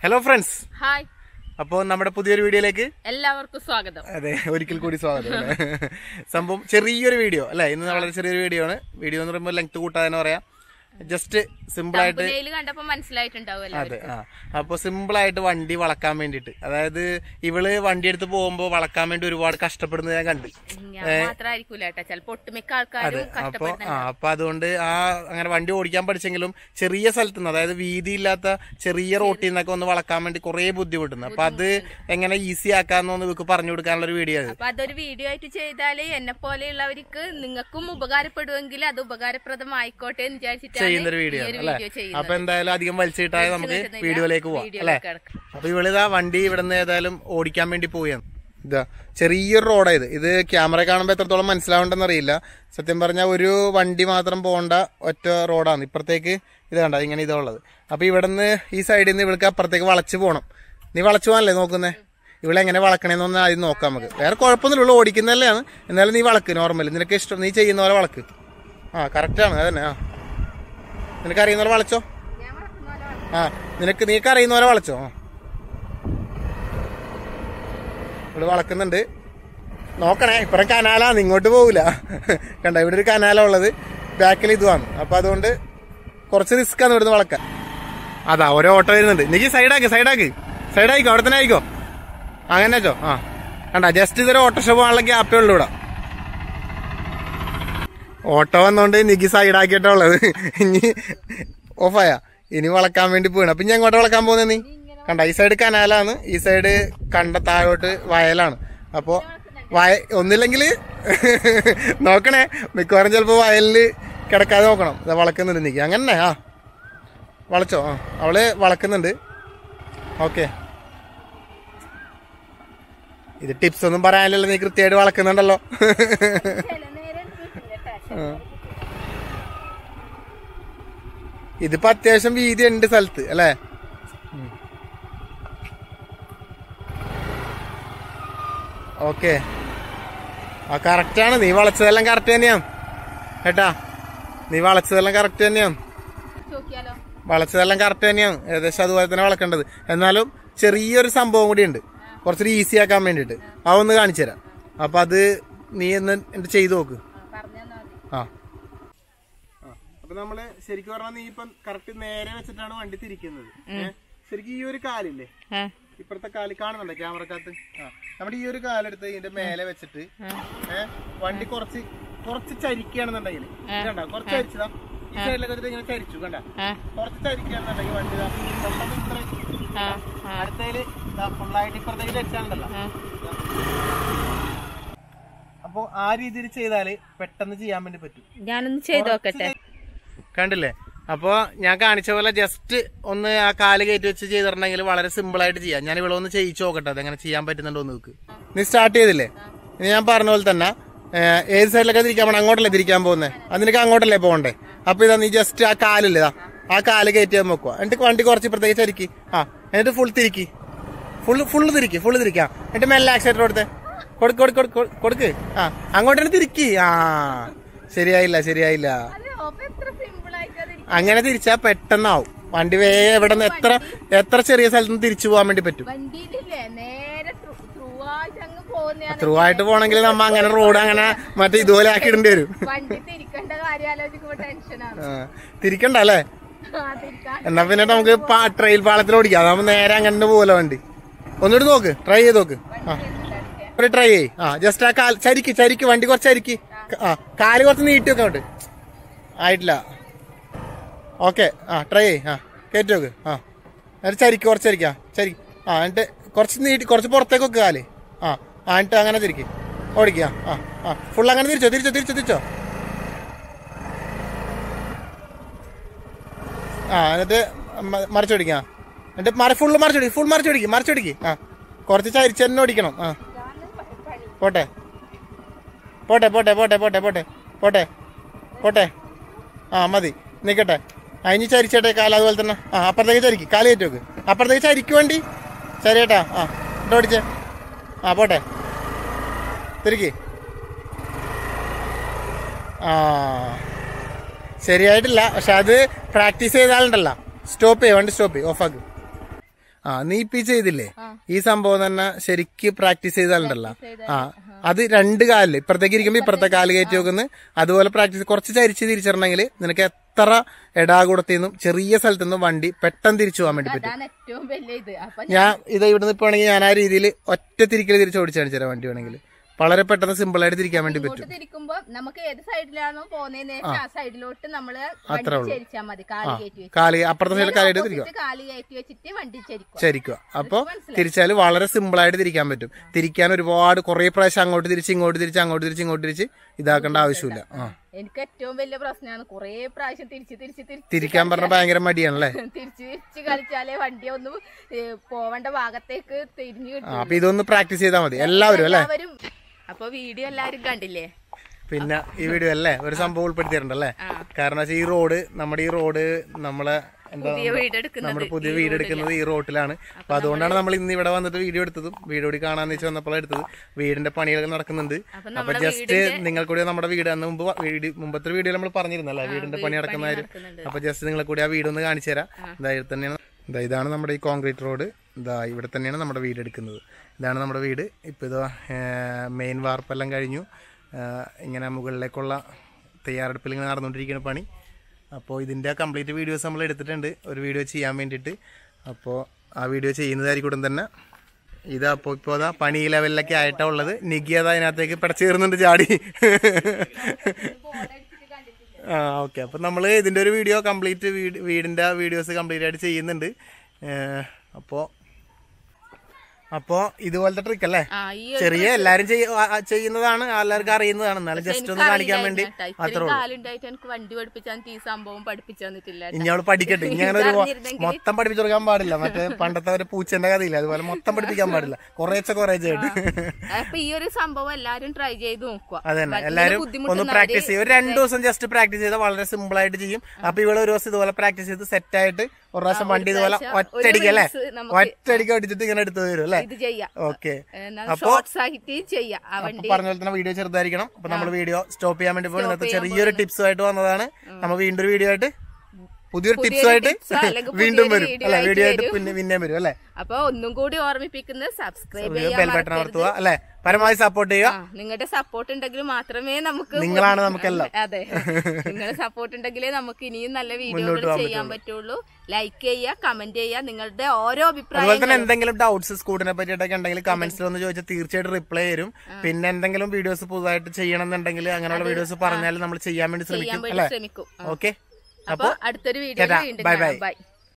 Hello friends hi അപ്പോൾ നമ്മുടെ പുതിയൊരു വീഡിയോയിലേക്ക് എല്ലാവർക്കും സ്വാഗതം അതെ ഒരിക്കൽ കൂടി സ്വാഗതം അല്ലേ? സംഭവം ചെറിയൊരു വീഡിയോ അല്ലേ ഇന്ന് വളരെ ചെറിയൊരു വീഡിയോ ആണ് വീഡിയോ എന്ന് പറയുമ്പോൾ ലെങ്ത് കൂട്ടാതെ പറയാം ജസ്റ്റ് സിമ്പിൾ ആയിട്ട് തമ്പനയിൽ കണ്ടപ്പോ മനസ്സിലായിട്ടുണ്ടാവും അതെ ആ അപ്പോൾ സിമ്പിൾ ആയിട്ട് വണ്ടി വളക്കാൻ വേണ്ടിയിട്ട് അതായത് ഇവള് വണ്ടി എടുത്ത് പോകുമ്പോൾ വളക്കാൻ വേണ്ടി ഒരുപാട് കഷ്ടപ്പെടുന്നത് ഞാൻ കണ്ട് ഞാൻ മാത്രമായിരിക്കൂല കേട്ടാ ചിലപ്പോ ഒട്ടുമിക്ക ആൾക്കാരും അപ്പൊ കഷ്ടപ്പെടുന്ന ആ അപ്പൊ അതുകൊണ്ട് ആ അങ്ങനെ വണ്ടി ഓടിക്കാൻ പഠിച്ചെങ്കിലും ചെറിയ സ്ഥലത്ത് നിന്ന് അതായത് വീതിയില്ലാത്ത ചെറിയ റോട്ടിൽ നിന്നൊക്കെ ഒന്ന് വളക്കാൻ വേണ്ടി കുറെ ബുദ്ധിമുട്ടുണ്ട് അപ്പൊ അത് എങ്ങനെ ഈസി ആക്കാന്നൊന്ന് ഇവക്ക് പറഞ്ഞു കൊടുക്കാനുള്ള ഒരു വീഡിയോ അത് അപ്പൊ അതൊരു വീഡിയോ ആയിട്ട് ചെയ്താല് എന്നെ പോലെയുള്ളവർക്ക് നിങ്ങൾക്കും ഉപകാരപ്പെടുമെങ്കിൽ അത് ഉപകാരപ്രദമായിക്കോട്ടെ എന്ന് വിചാരിച്ചിട്ടാണ് ചെയ്യുന്നൊരു ഈ വീഡിയോ ഒരു അല്ലേ വീഡിയോ ചെയ്യുന്നത് അപ്പൊ എന്തായാലും അധികം വലിച്ചിട്ടായ നമുക്ക് വീഡിയോയിലേക്ക് പോവാം അല്ലേ വീഡിയോയിലേക്ക് കിടക്കാം. അപ്പൊ ഇവളിതാ വണ്ടി ഇവിടുന്ന് ഏതായാലും ഓടിക്കാൻ വേണ്ടി പോവുകയാണ് ഇതാ ചെറിയൊരു റോഡായത് ഇത് ക്യാമറ കാണുമ്പോൾ എത്രത്തോളം മനസ്സിലാവുണ്ടെന്ന് അറിയില്ല സത്യം പറഞ്ഞാൽ ഒരു വണ്ടി മാത്രം പോകേണ്ട ഒറ്റ റോഡാണ് ഇപ്പുറത്തേക്ക് ഇത് കണ്ട ഇങ്ങനെ ഇതുള്ളത് അപ്പൊ ഇവിടുന്ന് ഈ സൈഡിൽ നിന്ന് ഇവൾക്ക് അപ്പുറത്തേക്ക് വളച്ച് പോകണം നീ വളച്ചു പോകാനല്ലേ നോക്കുന്നേ ഇവളെങ്ങനെ വളക്കണേന്നൊന്ന് ആദ്യം നോക്കാം നമുക്ക് വേറെ കുഴപ്പമൊന്നുമില്ല ഇവള് ഓടിക്കുന്നതല്ലാണ് എന്നാലും നീ വളക്ക് നോർമൽ നിനക്ക് ഇഷ്ടം നീ ചെയ്യുന്ന പോലെ വളക്ക് ആ കറക്റ്റാണ് അതന്നെ ആ നിനക്ക് അറിയുന്ന പോലെ വളച്ചോ ആ നിനക്ക് നീക്ക് അറിയുന്ന പോലെ വളച്ചോ ആ ഇവിടെ വളക്കുന്നുണ്ട് നോക്കണേ ഇപ്പുറം കനാലാണ് ഇങ്ങോട്ട് പോവില്ല കണ്ട ഇവിടെ ഒരു കനാലാ ഉള്ളത് ബാക്കിൽ ഇതുമാണ് അപ്പൊ അതുകൊണ്ട് കുറച്ച് റിസ്ക് ആണ് ഇവിടുന്ന് വളക്കാൻ അതാ ഓരോ ഓട്ടോ വരുന്നുണ്ട് നീക്ക് സൈഡാക്ക് സൈഡാക്ക് സൈഡായിക്കോ അവിടെ തന്നെ ആയിക്കോ അങ്ങനെ വെച്ചോ ആ കണ്ട ജസ്റ്റ് ഇതൊരു ഓട്ടോഷോ പോകാനുള്ള ഗ്യാപ്പേ ഉള്ളൂ ഇവിടെ ഓട്ടോ വന്നോണ്ട് നിക്ക് സൈഡാക്കിയിട്ടാ ഉള്ളത് ഇനി ഓഫായ ഇനി വളക്കാൻ വേണ്ടി പോകണം അപ്പൊ ഇനി എങ്ങോട്ട് വളക്കാൻ പോകുന്നത് നീ കണ്ട ഈ സൈഡ് കനാലാണ് ഈ സൈഡ് കണ്ട താഴോട്ട് വയലാണ് അപ്പോ വയ ഒന്നില്ലെങ്കിൽ നോക്കണേ മിക്കവാറും ചിലപ്പോ വയലില് കിടക്കാതെ നോക്കണം ഇതാ വളക്കുന്നുണ്ട് നിക്ക് അങ്ങനെ ആ വളച്ചോ ആ അവള് വളക്കുന്നുണ്ട് ഓക്കെ ഇത് ടിപ്സ് ഒന്നും പറയാനില്ലല്ലോ നീ കൃത്യമായിട്ട് വളക്കുന്നുണ്ടല്ലോ ഇതിപ്പോ അത്യാവശ്യം വീതി ഉണ്ട് സ്ഥലത്ത് അല്ലേ ഓക്കെ ആ കറക്റ്റാണ് നീ വളച്ചതെല്ലാം കറക്റ്റ് തന്നെയാണ് കേട്ടാ നീ വളച്ചതെല്ലാം കറക്റ്റ് തന്നെയാണ് നോക്കിയാലോ വളച്ചതെല്ലാം കറക്റ്റ് തന്നെയാണ് ഏകദേശം അതുപോലെ തന്നെ വളക്കേണ്ടത് എന്നാലും ചെറിയൊരു സംഭവം കൂടി ഉണ്ട് കുറച്ചൊരു ഈസി ആക്കാൻ വേണ്ടിയിട്ട് അതൊന്ന് കാണിച്ചു തരാം അപ്പൊ അത് നീ ഒന്ന് എന്ത് ചെയ്തു നോക്ക് പറഞ്ഞാ മതി ആ അപ്പൊ നമ്മള് ശരിക്കും പറഞ്ഞാൽ നീ ഇപ്പം കറക്റ്റ് നേരെ വെച്ചിട്ടാണ് വണ്ടി തിരിക്കുന്നത് ഏ? ശരിക്കും ഈ ഒരു കാലില്ലേ ഇപ്പഴത്തെ കാല് കാണുന്നുണ്ടോ ക്യാമറക്കകത്ത് ആ നമ്മുടെ ഈ ഒരു കാലെടുത്ത് ഇതിന്റെ മേലെ വെച്ചിട്ട് ഏഹ് വണ്ടി കുറച്ച് കുറച്ച് ചരിക്കുകയാണെന്നുണ്ടെങ്കിൽ കണ്ട കുറച്ച് ചരിച്ചതാ ഈ സൈഡിലൊക്കെ വെച്ചിട്ട് ഇങ്ങനെ ചരിച്ചു കണ്ട കുറച്ച് ചരിക്കുകയാണെന്നുണ്ടെങ്കിൽ വണ്ടി ദാ പെട്ടെന്ന് ഇത്ര അടുത്തതില് ഫുള്ളായിട്ട് ഇപ്പുറത്തേക്ക് ചരിച്ചാലുണ്ടല്ലോ അപ്പൊ ആ രീതിയിൽ ചെയ്താല് പെട്ടെന്ന് ചെയ്യാൻ വേണ്ടി പറ്റും ഞാനൊന്ന് ചെയ്ത് നോക്കട്ടെ കണ്ടില്ലേ അപ്പൊ ഞാൻ കാണിച്ച പോലെ ജസ്റ്റ് ഒന്ന് ആ കാല് കയറ്റി വെച്ച് ചെയ്തിട്ടുണ്ടെങ്കിൽ വളരെ സിമ്പിൾ ആയിട്ട് ചെയ്യാം ഞാൻ ഇവിടെ ഒന്ന് ചെയ്യിച്ചു നോക്കട്ടെ അതെങ്ങനെ ചെയ്യാൻ പറ്റുന്നുണ്ടോ എന്ന് നോക്ക് നീ സ്റ്റാർട്ട് ചെയ്തില്ലേ ഇനി ഞാൻ പറഞ്ഞ പോലെ തന്നെ ഏഹ്, ഏത് സൈഡിലൊക്കെ തിരിക്കാൻ പോകണം അങ്ങോട്ടല്ലേ തിരിക്കാൻ പോകുന്നത് അത് നിനക്ക് അങ്ങോട്ടല്ലേ പോകണ്ടേ അപ്പൊ ഇതാ നീ ജസ്റ്റ് ആ കാലില്ലേ ഇതാ ആ കാല് കയറ്റി വെക്കുക എന്നിട്ട് വണ്ടി കുറച്ച് ഇപ്പുറത്തേക്ക് ചരിക്ക് ആ എന്നിട്ട് ഫുൾ തിരിക്കി ഫുള്ള് ഫുള്ള് തിരിക്ക് ഫുള്ള് തിരിക്കാം എന്നിട്ട് മെല്ലെ ആക്സിഡന്റ് കൊടുത്തേ കൊടുക്ക് കൊടുക്ക് കൊടുക്ക് കൊടുക്ക്, കൊടുക്ക് ആ അങ്ങോട്ട് തന്നെ തിരിക്കി ആ ശരിയായില്ല ശരിയായില്ല എത്ര സിമ്പിൾ ആയിട്ട് അങ്ങനെ തിരിച്ചാ പെട്ടെന്നാവും വണ്ടി വേഗം എവിടെ നിന്ന് എത്ര എത്ര ചെറിയ സ്ഥലത്ത് നിന്ന് തിരിച്ചു പോകാൻ വേണ്ടി പറ്റും വണ്ടിയിലില്ലേ നേരെ ത്രൂ ആയിട്ട് അങ്ങ് പോകുന്നതാണ് ത്രൂ ആയിട്ട് പോണെങ്കിൽ നമ്മ അങ്ങനെ റോഡ് അങ്ങനെ മറ്റേ ഇതുപോലെ ആക്കി ഇടേണ്ടി വരും വണ്ടി തിരിക്കേണ്ട കാര്യം ആലോചിക്കുമ്പോ ടെൻഷനാണ് ആ, തിരിക്കണ്ട അല്ലേ തിരിക്കാൻ എന്നാ പിന്നെ നമുക്ക് പാ- ട്രെയിൽ പാളത്തിൽ ഓടിക്കാം അതാവുമ്പോ നേരെ അങ്ങനെ തന്നെ പോകല വണ്ടി ഒന്നുകൂടി നോക്ക് ട്രൈ ചെയ്ത് നോക്ക് ആ ഒരു ട്രൈ ചെയ്യ് ആ ജസ്റ്റ് ആ കാൽ ചരിക്ക് ചരിക്ക് വണ്ടി കുറച്ച് ചരിക്ക് ആ കാല് കുറച്ച് നീട്ടി വെക്കാം അങ്ങോട്ട് ആയിട്ടില്ല ഓക്കെ ആ ട്രൈ ചെയ്യ് ആ കയറ്റി നോക്ക് ആ എന്നിട്ട് ചരിക്ക് കുറച്ച് ചരിക്കാം ചരി ആ എന്നിട്ട് കുറച്ച് നീട്ടി കുറച്ച് പുറത്തേക്ക് വെക്ക് കാല് ആ ആ എന്നിട്ട് അങ്ങനെ തിരിക്ക് ഓടിക്കുക ആ ആ ഫുൾ അങ്ങനെ തിരിച്ചോ തിരിച്ചോ തിരിച്ചോ തിരിച്ചോ ആ എന്നിട്ട് മ- മറിച്ചോടിക്കാം എന്നിട്ട് മറി ഫുള്ള് മറിച്ചോടിക്കും ഫുൾ മറിച്ചോടിക്കും മറിച്ചോടിക്കും ആ കുറച്ച് ചരിച്ച് തന്നെ ഓടിക്കണം ആ പോട്ടെ പോട്ടെ പോട്ടെ പോട്ടെ പോട്ടെ പോട്ടെ പോട്ടെ പോട്ടെ ആ മതി നിൽക്കട്ടെ ആ ഇനി ചരിച്ചേട്ടെ കാല അതുപോലെ തന്നെ ആ അപ്പുറത്തേക്ക് ചരിക്ക് കാല് കയറ്റി വെക്ക് അപ്പുറത്തേക്ക് ചരിക്ക് വേണ്ടി ശരിയേട്ടാ ആ ഇട്ട് ഓടിച്ചേ ആ പോട്ടെ തിരിക്ക് ആ ശരിയായിട്ടില്ല പക്ഷെ അത് പ്രാക്ടീസ് ചെയ്താലുണ്ടല്ലോ സ്റ്റോപ്പ് ചെയ്യ വണ്ടി സ്റ്റോപ്പ് ചെയ്യും ഓഫാക്ക് ആ നീ ഇപ്പൊ ഈ ചെയ്തില്ലേ ഈ സംഭവം തന്നെ ശരിക്ക് പ്രാക്ടീസ് ചെയ്താലുണ്ടല്ലോ ആ അത് രണ്ട് കാലില് ഇപ്പുറത്തേക്ക് ഇരിക്കുമ്പോ ഇപ്പുറത്തെ കാല് കയറ്റി വെക്കുന്നു അതുപോലെ പ്രാക്ടീസ് കുറച്ച് ചരിച്ച് തിരിച്ചിടണമെങ്കിൽ നിനക്ക് എത്ര എടാകൂടത്തിൽ നിന്നും ചെറിയ സ്ഥലത്തു നിന്നും വണ്ടി പെട്ടെന്ന് തിരിച്ചു പോകാൻ വേണ്ടി പറ്റും അതാണ് ഏറ്റവും വലിയ ഇത് അപ്പൊ ഞാൻ ഇത് ഇവിടുന്ന് ഇപ്പൊ വേണമെങ്കിൽ ഞാൻ ആ രീതിയിൽ ഒറ്റ തിരിക്കൽ തിരിച്ച് ഓടിച്ചു കാണിച്ചു തരാം വണ്ടി വേണമെങ്കിൽ വളരെ പെട്ടെന്ന് സിമ്പിൾ ആയിട്ട് തിരിക്കാൻ വേണ്ടി പറ്റും ഇങ്ങോട്ട് തിരിക്കുമ്പോ നമുക്ക് ഏത് സൈഡിലാണോ പോകുന്നതിന് ശേഷം ആ സൈഡിലോട്ട് നമ്മള് അത്രേ വണ്ടി ഉള്ളൂ. ചരിച്ചാൽ മതി കാല് കയറ്റി വെച്ച് കാല് അപ്പുറത്തെ സൈഡിൽ കാലായിട്ട് തിരിക്കുക Opposite കാല് കയറ്റി വെച്ചിട്ട് വണ്ടി ചരിക്കും ശരിക്കും അപ്പൊ തിരിച്ചാൽ വളരെ സിമ്പിൾ ആയിട്ട് തിരിക്കാൻ പറ്റും തിരിക്കാൻ ഒരുപാട് കുറെ പ്രാവശ്യം അങ്ങോട്ട് തിരിച്ച് ഇങ്ങോട്ട് തിരിച്ച് അങ്ങോട്ട് തിരിച്ച് ഇങ്ങോട്ട് തിരിച്ച് ഇതാക്കേണ്ട ആവശ്യമില്ല ആ എനിക്ക് ഏറ്റവും വലിയ പ്രശ്നമാണ് കൊറേ പ്രാവശ്യം തിരിച്ച് തിരിച്ച് തിരിച്ച് തിരിക്കാൻ പറഞ്ഞ ഭയങ്കര മടിയാണല്ലേ തിരിച്ച് തിരിച്ച് കളിച്ചാലേ വണ്ടി ഒന്ന് ഏ, പോവേണ്ട ഭാഗത്തേക്ക് തിരിഞ്ഞു ആ അപ്പൊ ഇതൊന്ന് പ്രാക്ടീസ് ചെയ്താൽ മതി എല്ലാവരും അല്ലേ എല്ലാവരും അപ്പൊ വീഡിയോ എല്ലാരും കണ്ടില്ലേ പിന്നെ ഈ വീഡിയോ അല്ലേ ഒരു സംഭവം ഉൾപ്പെടുത്തിയിട്ടുണ്ടല്ലേ കാരണം വെച്ചാൽ ഈ റോഡ് നമ്മുടെ ഈ റോഡ് നമ്മളെ എന്താ പുതിയ വീട് എടുക്കുന്നത് നമ്മുടെ പുതിയ വീട് എടുക്കുന്നത് ഈ റോട്ടിലാണ് അപ്പൊ അതുകൊണ്ടാണ് നമ്മൾ ഇന്ന് ഇവിടെ വന്നിട്ട് വീഡിയോ എടുത്തതും വീഡിയോ കൂടി കാണാന്ന് വെച്ച് വന്നപ്പോൾ എടുത്തത് വീടിന്റെ പണികളൊക്കെ നടക്കുന്നുണ്ട് അപ്പൊ ജസ്റ്റ് നിങ്ങൾ കൂടി നമ്മുടെ വീട് അന്ന് മുമ്പ് വ- വീട് മുമ്പത്തെ വീഡിയോ നമ്മൾ പറഞ്ഞിരുന്നല്ലേ വീടിന്റെ പണി നടക്കുന്ന കാര്യം അപ്പൊ ജസ്റ്റ് നിങ്ങളെ കൂടി ആ വീട് ഒന്ന് കാണിച്ചു തരാം ഇതായത് തന്നെയാണ് ഇതാ ഇതാണ് നമ്മുടെ ഈ കോൺക്രീറ്റ് റോഡ് ഇതാ ഇവിടെ തന്നെയാണ് നമ്മുടെ വീട് എടുക്കുന്നത് ഇതാണ് നമ്മുടെ വീട് ഇപ്പൊ ഇതാ മെയിൻ വാർപ്പെല്ലാം കഴിഞ്ഞു ആ, ഇങ്ങനെ മുകളിലേക്കുള്ള തയ്യാറെടുപ്പിൽ ഇങ്ങനെ നടന്നുകൊണ്ടിരിക്കുന്ന പണി അപ്പോൾ ഇതിൻ്റെ കംപ്ലീറ്റ് വീഡിയോസ് നമ്മൾ എടുത്തിട്ടുണ്ട് ഒരു വീഡിയോ ചെയ്യാൻ വേണ്ടിയിട്ട് അപ്പോൾ ആ വീഡിയോ ചെയ്യുന്നതായിരിക്കും ഉടൻ തന്നെ ഇത് അപ്പോൾ ഇപ്പോൾ അതാ പണി ലെവലിലൊക്കെ ആയിട്ടാണ് ഉള്ളത് നിഗി അത് അതിനകത്തേക്ക് പിടച്ചേറുന്നുണ്ട് ചാടി ആ ഓക്കെ അപ്പം നമ്മൾ ഇതിൻ്റെ ഒരു വീഡിയോ കംപ്ലീറ്റ് വീട് വീടിൻ്റെ വീഡിയോസ് കംപ്ലീറ്റ് ആയിട്ട് ചെയ്യുന്നുണ്ട് അപ്പോൾ അപ്പോൾ ഇതുപോലത്തെ ട്രിക്ക് അല്ലേ ആ ഈ ചെറിയ എല്ലാരും ചെയ്യ- ആ- ആ ചെയ്യുന്നതാണ് എല്ലാവർക്കും അറിയുന്നതാണ് എന്നാലും ജസ്റ്റ് ഒന്ന് കാണിക്കാൻ വേണ്ടി ഇത്രയും കാലുണ്ടായിട്ട് എനിക്ക് വണ്ടി പഠിപ്പിച്ചാൻ ഈ സംഭവം പഠിപ്പിച്ചു തന്നിട്ടില്ല ഇനി അവള് പഠിക്കട്ടെ ഇനി അങ്ങനെ ഒരു അറിഞ്ഞിരുന്നെങ്കിൽ- മൊത്തം പഠിപ്പിച്ചു കൊടുക്കാൻ പാടില്ല മറ്റേ പണ്ടത്തെ ഒരു പൂച്ചന്റെ കഥയില്ല അതുപോലെ മൊത്തം പഠിപ്പിക്കാൻ പാടില്ല കുറേശ്ശെ കുറേശ്ശെ ആയിട്ട് അപ്പൊ ഈ ഒരു സംഭവം എല്ലാരും ട്രൈ ചെയ്ത് നോക്കുക അതന്നെ എല്ലാരും ഒന്ന് പ്രാക്ടീസ് ചെയ്യും ഒരു രണ്ടു ദിവസം ജസ്റ്റ് പ്രാക്ടീസ് ചെയ്താൽ വളരെ സിമ്പിൾ ആയിട്ട് ചെയ്യും അപ്പൊ ഇവിടെ ഒരു ദിവസം ഇതുപോലെ പ്രാക്ടീസ് ചെയ്ത് സെറ്റ് ആയിട്ട് ഒരു പ്രാവശ്യം വണ്ടി ഇതുപോലെ ഒറ്റയടിക്ക് അല്ലേ reels നമുക്ക് ഒറ്റയടിക്ക് അടിച്ചിട്ട് ഇങ്ങനെ എടുത്തു തരും അല്ലേ ഇത് ചെയ്യാം ഓക്കെ ഷോർട്സ് ആയിട്ട് ചെയ്യാം ആ വണ്ടി പറഞ്ഞ പോലെ തന്നെ വീഡിയോ ചെറുതായിരിക്കണം അപ്പൊ നമ്മൾ വീഡിയോ സ്റ്റോപ്പ് ചെയ്യാൻ വേണ്ടി പോകും ഇന്നത്തെ ചെറിയൊരു ടിപ്സ് ആയിട്ട് വന്നതാണ് നമ്മൾ വീണ്ടും ഒരു വീഡിയോ ആയിട്ട് പുതിയൊരു ടിപ്സ് ആയിട്ട് tips ഓ അല്ലെങ്കിൽ വീണ്ടും പുതിയൊരു വരും video അല്ലെ ആയിട്ട് വീഡിയോ ആയിട്ട് വരും. പിന്നെ പിന്നെയും വരും അല്ലെ അപ്പൊ ഒന്നും കൂടി ഓർമ്മിപ്പിക്കുന്നത് സബ്സ്ക്രൈബ് ബെൽ ചെയ്യാൻ ബട്ടൺ മറക്കരുത്. അമർത്തുക അല്ലെ പരമാവധി സപ്പോർട്ട് ചെയ്യുക ആ, നിങ്ങളുടെ സപ്പോർട്ട് ഉണ്ടെങ്കിൽ മാത്രമേ നമുക്ക് നിങ്ങളാണ് നമുക്കെല്ലാം. അതെ നിങ്ങളുടെ സപ്പോർട്ട് ഉണ്ടെങ്കിലേ നമുക്ക് ഇനിയും നല്ല വീഡിയോകൾ ചെയ്യാൻ പറ്റുള്ളൂ ലൈക്ക് ചെയ്യുക കമന്റ് ചെയ്യുക നിങ്ങളുടെ ഓരോ അതുപോലെ അഭിപ്രായം തന്നെ എന്തെങ്കിലും ഡൗട്ട്സ് സ്കൂട്ടിനെ പറ്റിയിട്ടൊക്കെ ഉണ്ടെങ്കിൽ കമന്റ്സിൽ ഒന്ന് ചോദിച്ചാൽ തീർച്ചയായിട്ടും റിപ്ലൈ തരും പിന്നെ എന്തെങ്കിലും വീഡിയോസ് പുതുതായിട്ട് ചെയ്യണം എന്നുണ്ടെങ്കിൽ അങ്ങനെയുള്ള വീഡിയോസ് പറഞ്ഞാൽ നമ്മൾ ചെയ്യാൻ വേണ്ടി ചെയ്യാൻ ശ്രമിക്കും വേണ്ടി അല്ലെ ശ്രമിക്കും ആ. ഓക്കെ അപ്പൊ അടുത്തൊരു വീഡിയോ ചേട്ടാ, വീണ്ടും bye bye. കാണാം ബൈ